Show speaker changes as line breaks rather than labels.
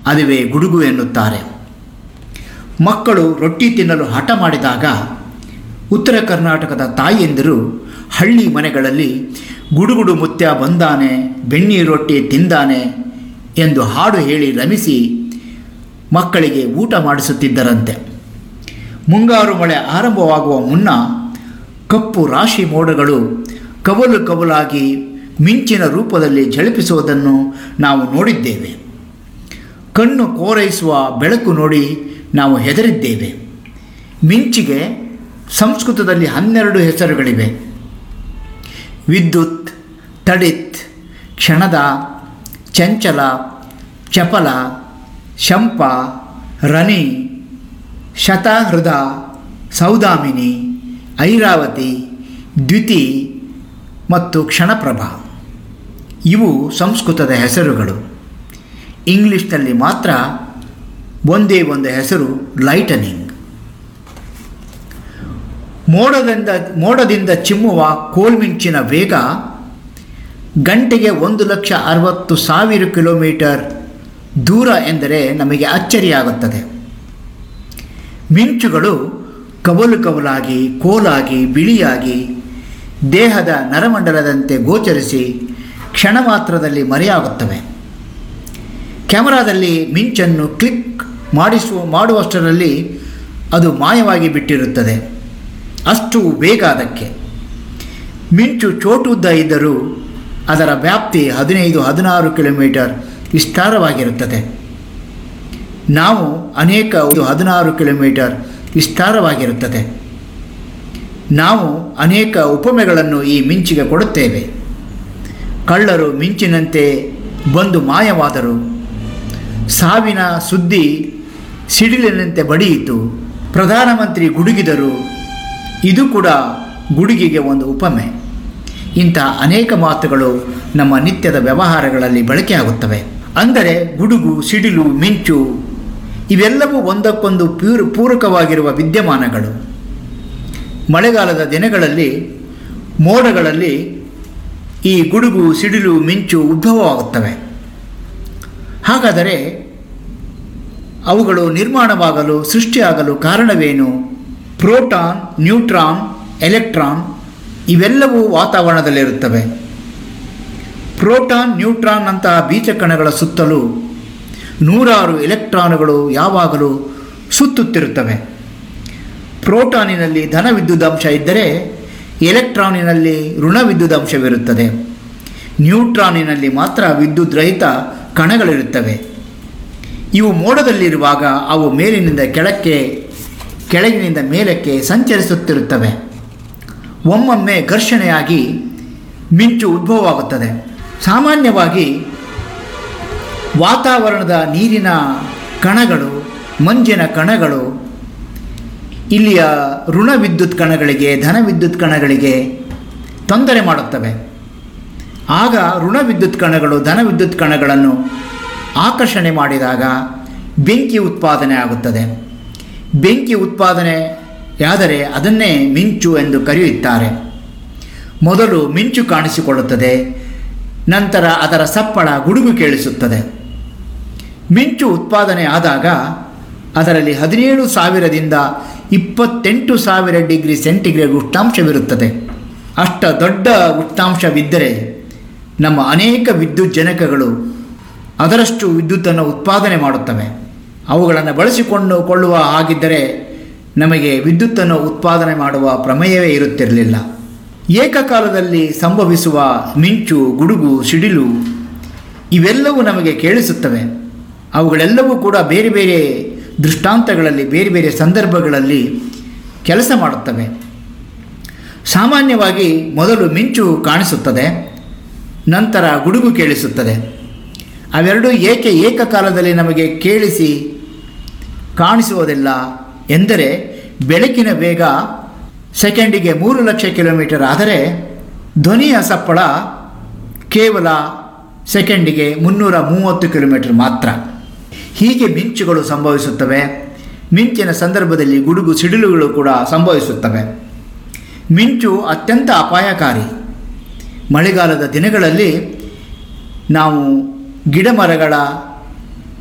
ಅದುವೇ ಗುಡುಗು ಎನ್ನುತ್ತಾರೆ ಮಕ್ಕಳು ರೊಟ್ಟಿ ತಿನ್ನಲು ಹಠ ಮಾಡಿದಾಗ ಉತ್ತರ ಕರ್ನಾಟಕದ ತಾಯಿಯಂದಿರು ಹಳ್ಳಿ ಮನೆಗಳಲ್ಲಿ ಗುಡುಗುಡು ಮುತ್ಯ ಬಂದಾನೆ ಬೆಣ್ಣಿ ರೊಟ್ಟಿ ತಿಂದಾನೆ ಎಂದು ಹಾಡು ಹೇಳಿ ರಮಿಸಿ ಮಕ್ಕಳಿಗೆ ಊಟ ಮಾಡಿಸುತ್ತಿದ್ದರಂತೆ ಮುಂಗಾರು ಮಳೆ ಆರಂಭವಾಗುವ ಮುನ್ನ ಕಪ್ಪು ರಾಶಿ ಮೋಡಗಳು ಕವಲು ಕವಲಾಗಿ ಮಿಂಚಿನ ರೂಪದಲ್ಲಿ ಝಳಪಿಸುವುದನ್ನು ನಾವು ನೋಡಿದ್ದೇವೆ ಕಣ್ಣು ಕೋರೈಸುವ ಬೆಳಕು ನೋಡಿ ನಾವು ಹೆದರಿದ್ದೇವೆ ಮಿಂಚಿಗೆ ಸಂಸ್ಕೃತದಲ್ಲಿ ಹನ್ನೆರಡು ಹೆಸರುಗಳಿವೆ ವಿದ್ಯುತ್ ತಡಿತ್ ಕ್ಷಣದ ಚಂಚಲ ಚಪಲ ಶಂಪ ರನಿ ಶತಹೃದ ಸೌದಾಮಿನಿ ಐರಾವತಿ ದ್ವಿತಿ ಮತ್ತು ಕ್ಷಣಪ್ರಭ ಇವು ಸಂಸ್ಕೃತದ ಹೆಸರುಗಳು ಇಂಗ್ಲಿಷ್ನಲ್ಲಿ ಮಾತ್ರ ಒಂದೇ ಒಂದು ಹೆಸರು ಲೈಟನಿಂಗ್ ಮೋಡದಿಂದ ಮೋಡದಿಂದ ಚಿಮ್ಮುವ ಕೋಲ್ಮಿಂಚಿನ ವೇಗ ಗಂಟೆಗೆ ಒಂದು ಲಕ್ಷ ಅರವತ್ತು ಸಾವಿರ ಕಿಲೋಮೀಟರ್ ದೂರ ಎಂದರೆ ನಮಗೆ ಅಚ್ಚರಿಯಾಗುತ್ತದೆ ಮಿಂಚುಗಳು ಕವಲು ಕವಲಾಗಿ ಕೋಲಾಗಿ ಬಿಳಿಯಾಗಿ ದೇಹದ ನರಮಂಡಲದಂತೆ ಗೋಚರಿಸಿ ಕ್ಷಣ ಮಾತ್ರದಲ್ಲಿ ಮರೆಯಾಗುತ್ತವೆ ಕ್ಯಾಮರಾದಲ್ಲಿ ಮಿಂಚನ್ನು ಕ್ಲಿಕ್ ಮಾಡಿಸುವ ಮಾಡುವಷ್ಟರಲ್ಲಿ ಅದು ಮಾಯವಾಗಿ ಬಿಟ್ಟಿರುತ್ತದೆ ಅಷ್ಟು ಬೇಗ ಅದಕ್ಕೆ ಮಿಂಚು ಚೋಟುದ್ದ ಇದ್ದರೂ ಅದರ ವ್ಯಾಪ್ತಿ ಹದಿನೈದು ಹದಿನಾರು ಕಿಲೋಮೀಟರ್ ವಿಸ್ತಾರವಾಗಿರುತ್ತದೆ ನಾವು ಅನೇಕ ಹದಿನಾರು ಕಿಲೋಮೀಟರ್ ವಿಸ್ತಾರವಾಗಿರುತ್ತದೆ ನಾವು ಅನೇಕ ಉಪಮೆಗಳನ್ನು ಈ ಮಿಂಚಿಗೆ ಕೊಡುತ್ತೇವೆ ಕಳ್ಳರು ಮಿಂಚಿನಂತೆ ಬಂದು ಮಾಯವಾದರು ಸಾವಿನ ಸುದ್ದಿ ಸಿಡಿಲಿನಂತೆ ಬಡಿಯಿತು ಪ್ರಧಾನಮಂತ್ರಿ ಗುಡುಗಿದರು ಇದು ಕೂಡ ಗುಡುಗಿಗೆ ಒಂದು ಉಪಮೆ ಇಂಥ ಅನೇಕ ಮಾತುಗಳು ನಮ್ಮ ನಿತ್ಯದ ವ್ಯವಹಾರಗಳಲ್ಲಿ ಬಳಕೆಯಾಗುತ್ತವೆ ಅಂದರೆ ಗುಡುಗು ಸಿಡಿಲು ಮಿಂಚು ಇವೆಲ್ಲವೂ ಒಂದಕ್ಕೊಂದು ಪೂರ್ ಪೂರಕವಾಗಿರುವ ವಿದ್ಯಮಾನಗಳು ಮಳೆಗಾಲದ ದಿನಗಳಲ್ಲಿ ಮೋಡಗಳಲ್ಲಿ ಈ ಗುಡುಗು ಸಿಡಿಲು ಮಿಂಚು ಉದ್ಭವವಾಗುತ್ತವೆ ಹಾಗಾದರೆ ಅವುಗಳು ನಿರ್ಮಾಣವಾಗಲು ಸೃಷ್ಟಿಯಾಗಲು ಕಾರಣವೇನು ಪ್ರೋಟಾನ್ ನ್ಯೂಟ್ರಾನ್ ಎಲೆಕ್ಟ್ರಾನ್ ಇವೆಲ್ಲವೂ ವಾತಾವರಣದಲ್ಲಿರುತ್ತವೆ ಪ್ರೋಟಾನ್ ನ್ಯೂಟ್ರಾನ್ ಅಂತಹ ಬೀಜಕಣಗಳ ಸುತ್ತಲೂ ನೂರಾರು ಎಲೆಕ್ಟ್ರಾನುಗಳು ಯಾವಾಗಲೂ ಸುತ್ತುತ್ತಿರುತ್ತವೆ ಪ್ರೋಟಾನಿನಲ್ಲಿ ಧನ ವಿದ್ಯುದಾಂಶ ಇದ್ದರೆ ಎಲೆಕ್ಟ್ರಾನಿನಲ್ಲಿ ಋಣ ವಿದ್ಯುದಾಂಶವಿರುತ್ತದೆ ನ್ಯೂಟ್ರಾನಿನಲ್ಲಿ ಮಾತ್ರ ವಿದ್ಯುತ್ ರಹಿತ ಕಣಗಳಿರುತ್ತವೆ ಇವು ಮೋಡದಲ್ಲಿರುವಾಗ ಅವು ಮೇಲಿನಿಂದ ಕೆಳಕ್ಕೆ ಕೆಳಗಿನಿಂದ ಮೇಲಕ್ಕೆ ಸಂಚರಿಸುತ್ತಿರುತ್ತವೆ ಒಮ್ಮೊಮ್ಮೆ ಘರ್ಷಣೆಯಾಗಿ ಮಿಂಚು ಉದ್ಭವವಾಗುತ್ತದೆ ಸಾಮಾನ್ಯವಾಗಿ ವಾತಾವರಣದ ನೀರಿನ ಕಣಗಳು ಮಂಜಿನ ಕಣಗಳು ಇಲ್ಲಿಯ ಋಣ ವಿದ್ಯುತ್ ಕಣಗಳಿಗೆ ಧನ ವಿದ್ಯುತ್ ಕಣಗಳಿಗೆ ತೊಂದರೆ ಮಾಡುತ್ತವೆ ಆಗ ಋಣ ವಿದ್ಯುತ್ ಕಣಗಳು ಧನ ವಿದ್ಯುತ್ ಕಣಗಳನ್ನು ಆಕರ್ಷಣೆ ಮಾಡಿದಾಗ ಬೆಂಕಿ ಉತ್ಪಾದನೆ ಆಗುತ್ತದೆ ಬೆಂಕಿ ಉತ್ಪಾದನೆಯಾದರೆ ಅದನ್ನೇ ಮಿಂಚು ಎಂದು ಕರೆಯುತ್ತಾರೆ ಮೊದಲು ಮಿಂಚು ಕಾಣಿಸಿಕೊಳ್ಳುತ್ತದೆ ನಂತರ ಅದರ ಸಪ್ಪಳ ಗುಡುಗು ಕೇಳಿಸುತ್ತದೆ ಮಿಂಚು ಉತ್ಪಾದನೆ ಆದಾಗ ಅದರಲ್ಲಿ ಹದಿನೇಳು ಸಾವಿರದಿಂದ ಇಪ್ಪತ್ತೆಂಟು ಸಾವಿರ ಡಿಗ್ರಿ ಸೆಂಟಿಗ್ರೇಡ್ ಉಷ್ಣಾಂಶವಿರುತ್ತದೆ ಅಷ್ಟ ದೊಡ್ಡ ಉಷ್ಣಾಂಶವಿದ್ದರೆ ನಮ್ಮ ಅನೇಕ ವಿದ್ಯುತ್ ಜನಕಗಳು ಅದರಷ್ಟು ವಿದ್ಯುತ್ತನ್ನು ಉತ್ಪಾದನೆ ಮಾಡುತ್ತವೆ ಅವುಗಳನ್ನು ಬಳಸಿಕೊಂಡು ಕೊಳ್ಳುವ ಹಾಗಿದ್ದರೆ ನಮಗೆ ವಿದ್ಯುತ್ತನ್ನು ಉತ್ಪಾದನೆ ಮಾಡುವ ಪ್ರಮೇಯವೇ ಇರುತ್ತಿರಲಿಲ್ಲ ಏಕಕಾಲದಲ್ಲಿ ಸಂಭವಿಸುವ ಮಿಂಚು ಗುಡುಗು ಸಿಡಿಲು ಇವೆಲ್ಲವೂ ನಮಗೆ ಕೇಳಿಸುತ್ತವೆ ಅವುಗಳೆಲ್ಲವೂ ಕೂಡ ಬೇರೆ ಬೇರೆ ದೃಷ್ಟಾಂತಗಳಲ್ಲಿ ಬೇರೆ ಬೇರೆ ಸಂದರ್ಭಗಳಲ್ಲಿ ಕೆಲಸ ಮಾಡುತ್ತವೆ ಸಾಮಾನ್ಯವಾಗಿ ಮೊದಲು ಮಿಂಚು ಕಾಣಿಸುತ್ತದೆ ನಂತರ ಗುಡುಗು ಕೇಳಿಸುತ್ತದೆ ಅವೆರಡೂ ಏಕೆ ಏಕಕಾಲದಲ್ಲಿ ನಮಗೆ ಕೇಳಿಸಿ ಕಾಣಿಸುವುದಿಲ್ಲ ಎಂದರೆ ಬೆಳಕಿನ ವೇಗ ಸೆಕೆಂಡಿಗೆ ಮೂರು ಲಕ್ಷ ಕಿಲೋಮೀಟರ್ ಆದರೆ ಧ್ವನಿಯ ಸಪ್ಪಳ ಕೇವಲ ಸೆಕೆಂಡಿಗೆ ಮುನ್ನೂರ ಮೂವತ್ತು ಕಿಲೋಮೀಟರ್ ಮಾತ್ರ ಹೀಗೆ ಮಿಂಚುಗಳು ಸಂಭವಿಸುತ್ತವೆ ಮಿಂಚಿನ ಸಂದರ್ಭದಲ್ಲಿ ಗುಡುಗು ಸಿಡಿಲುಗಳು ಕೂಡ ಸಂಭವಿಸುತ್ತವೆ ಮಿಂಚು ಅತ್ಯಂತ ಅಪಾಯಕಾರಿ ಮಳೆಗಾಲದ ದಿನಗಳಲ್ಲಿ ನಾವು ಗಿಡಮರಗಳ